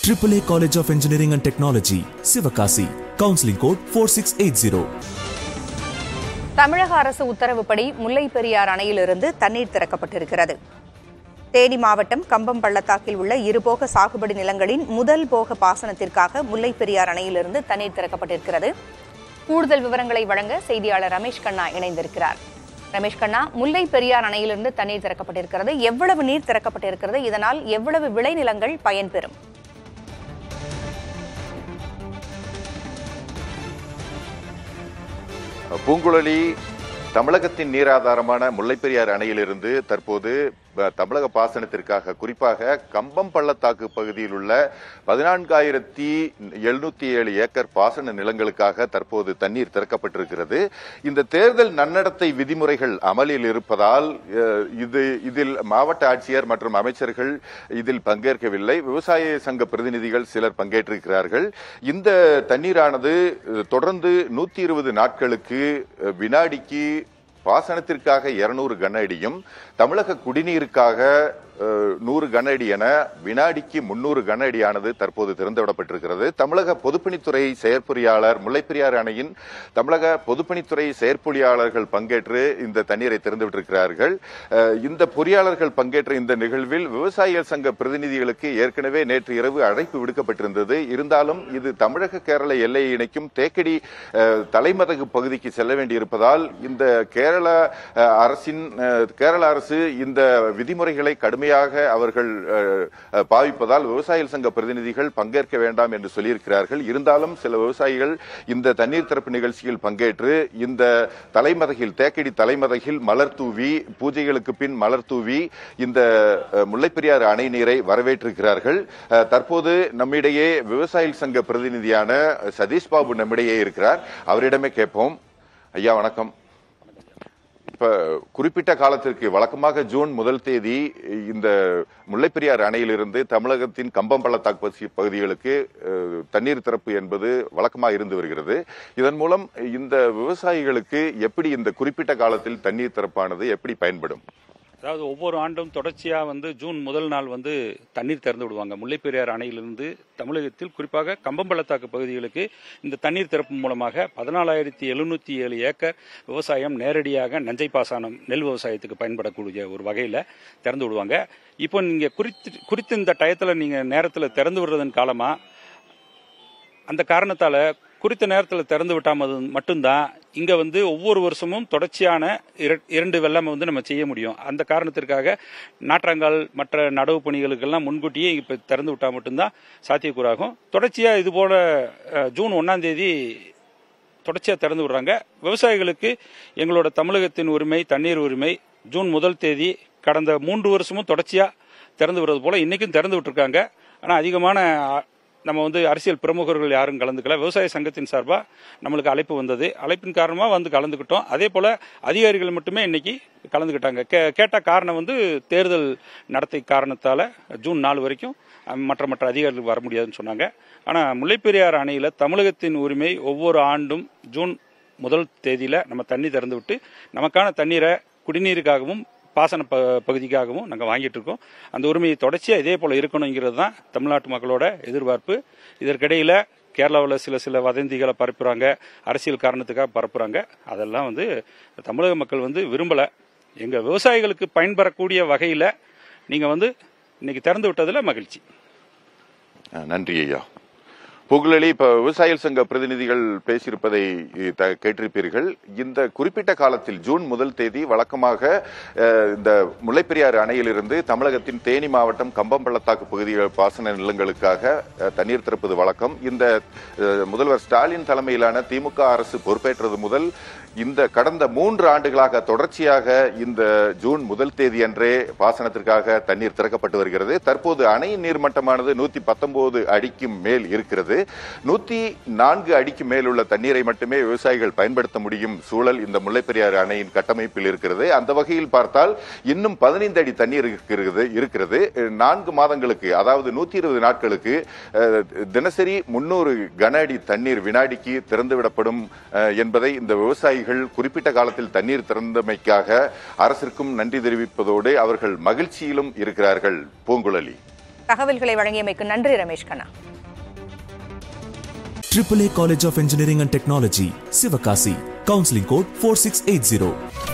AAA College of Engineering and Technology, Sivakasi. Counseling code 4680. தமிழக அரசு உத்தரவுப்படி முல்லை பெரியார் அணையிலிருந்து தண்ணீர் திறக்கப்பட்டிருக்கிறது தேனி மாவட்டம் கம்பம் பள்ளத்தாக்கில் உள்ள இருபோக சாகுபடி நிலங்களின் முதல் போக பாசனத்திற்காக முல்லை பெரியார் அணையிலிருந்து தண்ணீர் திறக்கப்பட்டிருக்கிறது கூடுதல் விவரங்களை வழங்க செய்தியாளர் ரமேஷ் கண்ணா இணைந்திருக்கிறார் ரமேஷ் கண்ணா முல்லை பெரியார் அணையிலிருந்து தண்ணீர் திறக்கப்பட்டிருக்கிறது எவ்வளவு நீர் திறக்கப்பட்டிருக்கிறது இதனால் எவ்வளவு விளைநிலங்கள் பயன்பெறும் பூங்குழலி தமிழகத்தின் நீராதாரமான முல்லைப்பெரியார் அணையிலிருந்து தற்போது ப- தமிழக பாசனத்திற்காக குறிப்பாக கம்பம் பள்ளத்தாக்கு பகுதியில் உள்ள பதினான்காயிரத்தி எழுநூத்தி ஏழு ஏக்கர் பாசன நிலங்களுக்காக தற்போது தண்ணீர் திறக்கப்பட்டிருக்கிறது இந்த தேர்தல் நன்னடத்தை விதிமுறைகள் அமலில் இருப்பதால் அஹ், இது இதில் மாவட்ட ஆட்சியர் மற்றும் அமைச்சர்கள் இதில் பங்கேற்கவில்லை விவசாய சங்க பிரதிநிதிகள் சிலர் பங்கேற்றிருக்கிறார்கள் இந்த தண்ணீரானது அஹ், தொடர்ந்து நூத்தி இருபது நாட்களுக்கு அஹ், வினாடிக்கு பாசனத்திற்காக 200 கன அடியும் தமிழக குடிநீருக்காக அஹ், நூறு கன அடி என வினாடிக்கு முன்னூறு கன அடியானது தற்போது திறந்துவிடப்பட்டிருக்கிறது தமிழக பொதுப்பணித்துறை செயற்பொறியாளர் முல்லைப்பெரியாறு அணையின் தமிழக பொதுப்பணித்துறை செயற்பொறியாளர்கள் பங்கேற்று இந்த தண்ணீரை திறந்துவிட்டிருக்கிறார்கள் அஹ், இந்த பொறியாளர்கள் பங்கேற்ற இந்த நிகழ்வில் விவசாயிகள் சங்க பிரதிநிதிகளுக்கு ஏற்கனவே நேற்று இரவு அழைப்பு விடுக்கப்பட்டிருந்தது இருந்தாலும் இது தமிழக கேரள எல்லையை இணைக்கும் தேக்கடி அஹ், தலைமதகு பகுதிக்கு செல்ல வேண்டியிருப்பதால் இந்த கேரள அஹ், அரசின் அஹ், கேரள அரசு இந்த விதிமுறைகளை கடுமையாக அவர்கள் அஹ், அஹ், பாவிப்பதால் விவசாயிகள் சங்க பிரதிநிதிகள் பங்கேற்க வேண்டாம் என்று சொல்லியிருக்கிறார்கள் இருந்தாலும் சில விவசாயிகள் இந்த தண்ணீர் திறப்பு நிகழ்ச்சியில் பங்கேற்று இந்த தலைமதகில் தேக்கடி தலைமதகில் மலர் தூவி பூஜைகளுக்கு பின் மலர் தூவி இந்த அஹ், முல்லைப்பெரியாறு அணை நீரை வரவேற்றிருக்கிறார்கள் அஹ், தற்போது நம்மிடையே விவசாயிகள் சங்க பிரதிநிதியான சதீஷ் பாபு நம்மிடையே இருக்கிறார் அவரிடமே கேட்போம் ஐயா வணக்கம் இப்ப குறிப்பிட்ட காலத்திற்கு வழக்கமாக ஜூன் முதல் தேதி இந்த முல்லைப்பெரியாறு அணையிலிருந்து தமிழகத்தின் கம்பம் பள்ளத்தாக்கு பகுதி- பகுதிகளுக்கு அஹ், தண்ணீர் திறப்பு என்பது வழக்கமாக இருந்து வருகிறது இதன் மூலம் இந்த விவசாயிகளுக்கு எப்படி இந்த குறிப்பிட்ட காலத்தில் தண்ணீர் திறப்பானது எப்படி பயன்படும் அதாவது ஒவ்வொரு ஆண்டும் தொடர்ச்சியாக வந்து ஜூன் முதல் நாள் வந்து தண்ணீர் திறந்து விடுவாங்க முல்லைப்பெரியார் அணையிலிருந்து தமிழகத்தில் குறிப்பாக கம்பம்பள்ளத்தாக்கு பகுதிகளுக்கு இந்த தண்ணீர் திறப்பு மூலமாக பதினாலாயிரத்தி எழுநூத்தி ஏழு ஏக்கர் விவசாயம் நேரடியாக நஞ்சை பாசனம் நெல் விவசாயத்துக்கு பயன்படக்கூடிய ஒரு வகையில் திறந்து விடுவாங்க இப்போ நீங்கள் குறித்து குறித்து இந்த டயத்தில் நீங்கள் நேரத்தில் திறந்து விடுறதன் காலமாக அந்த காரணத்தால குறித்த நேரத்தில் திறந்து விட்டால் மட்டும்தான் இங்க வந்து ஒவ்வொரு வருஷமும் தொடர்ச்சியான இர- இரண்டு வெள்ளம் வந்து நம்ம செய்ய முடியும் அந்த காரணத்திற்காக நாற்றாங்கால் மற்ற நடவு பணிகளுக்கெல்லாம் முன்கூட்டியே இப்ப திறந்து விட்டால் மட்டும்தான் சாத்தியக்கூறாகும் தொடர்ச்சியா இது போல அஹ், ஜூன் ஒன்னாம் தேதி தொடர்ச்சியா திறந்து விடுறாங்க விவசாயிகளுக்கு எங்களோட தமிழகத்தின் உரிமை தண்ணீர் உரிமை ஜூன் முதல் தேதி கடந்த மூன்று வருஷமும் தொடர்ச்சியா திறந்து விடுறது போல இன்னைக்கும் திறந்து விட்டுருக்காங்க ஆனா அதிகமான அ, நம்ம வந்து அரசியல் பிரமுகர்கள் யாரும் கலந்துக்கல விவசாய சங்கத்தின் சார்பா நம்மளுக்கு அழைப்பு வந்தது அழைப்பின் காரணமா வந்து கலந்துக்கிட்டோம் அதே போல அதிகாரிகள் மட்டுமே இன்னைக்கு கலந்துக்கிட்டாங்க கே கேட்ட காரணம் வந்து தேர்தல் நடத்தை காரணத்தால ஜூன் நாலு வரைக்கும் அ, மற்ற மற்ற அதிகாரிகள் வர முடியாதுன்னு சொன்னாங்க ஆனா முல்லைப்பெரியாறு அணையில தமிழகத்தின் உரிமை ஒவ்வொரு ஆண்டும் ஜூன் முதல் தேதியில நம்ம தண்ணி திறந்து விட்டு நமக்கான தண்ணீரை குடிநீருக்காகவும் பாசன ப பகுதிக்காகவும் நாங்கள் வாங்கிட்டு இருக்கோம் அந்த உரிமையை தொடர்ச்சியாக இதே போல இருக்கணுங்கிறது தான் தமிழ்நாட்டு மக்களோட எதிர்பார்ப்பு இதற்கிடையில கேரளாவில் சில சில வதந்திகளை பரப்புறாங்க அரசியல் காரணத்துக்காக பரப்புறாங்க அதெல்லாம் வந்து தமிழக மக்கள் வந்து விரும்பல எங்க விவசாயிகளுக்கு பயன்பெறக்கூடிய வகையில் நீங்க வந்து இன்னைக்கு திறந்து விட்டதுல மகிழ்ச்சி அஹ், நன்றி ஐயா புகழலி இப்ப விவசாயிகள் சங்க பிரதிநிதிகள் பேசியிருப்பதை அஹ், த- கேட்டிருப்பீர்கள் இந்த குறிப்பிட்ட காலத்தில் ஜூன் முதல் தேதி வழக்கமாக அஹ், இந்த முல்லைப்பெரியாறு அணையிலிருந்து தமிழகத்தின் தேனி மாவட்டம் கம்பம் பள்ளத்தாக்கு பகுதிகள் பாசன நிலங்களுக்காக அஹ், தண்ணீர் திறப்பது வழக்கம் இந்த அஹ், முதல்வர் ஸ்டாலின் தலைமையிலான திமுக அரசு பொறுப்பேற்றது முதல் இந்த கடந்த மூன்று ஆண்டுகளாக தொடர்ச்சியாக இந்த ஜூன் முதல் தேதி அன்றே பாசனத்திற்காக தண்ணீர் திறக்கப்பட்டு வருகிறது தற்போது அணையின் நீர்மட்டமானது நூத்தி பத்தொன்பது அடிக்கு மேல் இருக்கிறது நூத்தி நான்கு அடிக்கு மேல் உள்ள தண்ணீரை மட்டுமே விவசாயிகள் பயன்படுத்த முடியும் சூழல் இந்த முல்லைப்பெரியாறு அணையின் கட்டமைப்பில் இருக்கிறது அந்த வகையில் பார்த்தால் இன்னும் பதினைந்து அடி தண்ணீர் இருக்கிறது இருக்கிறது நான்கு மாதங்களுக்கு அதாவது நூத்தி இருபது நாட்களுக்கு அஹ், தினசரி முன்னூறு கன அடி தண்ணீர் வினாடிக்கு திறந்துவிடப்படும் அஹ், என்பதை இந்த விவசாயிகள் குறிப்பிட்ட காலத்தில் தண்ணீர் திறந்தமைக்காக அரசிற்கும் நன்றி தெரிவிப்பதோடு அவர்கள் மகிழ்ச்சியிலும் இருக்கிறார்கள் பூங்குழலி தகவல்களை வழங்கியமைக்கு நன்றி ரமேஷ் கண்ணா AAA College of Engineering and Technology, Sivakasi. Counseling code 4680.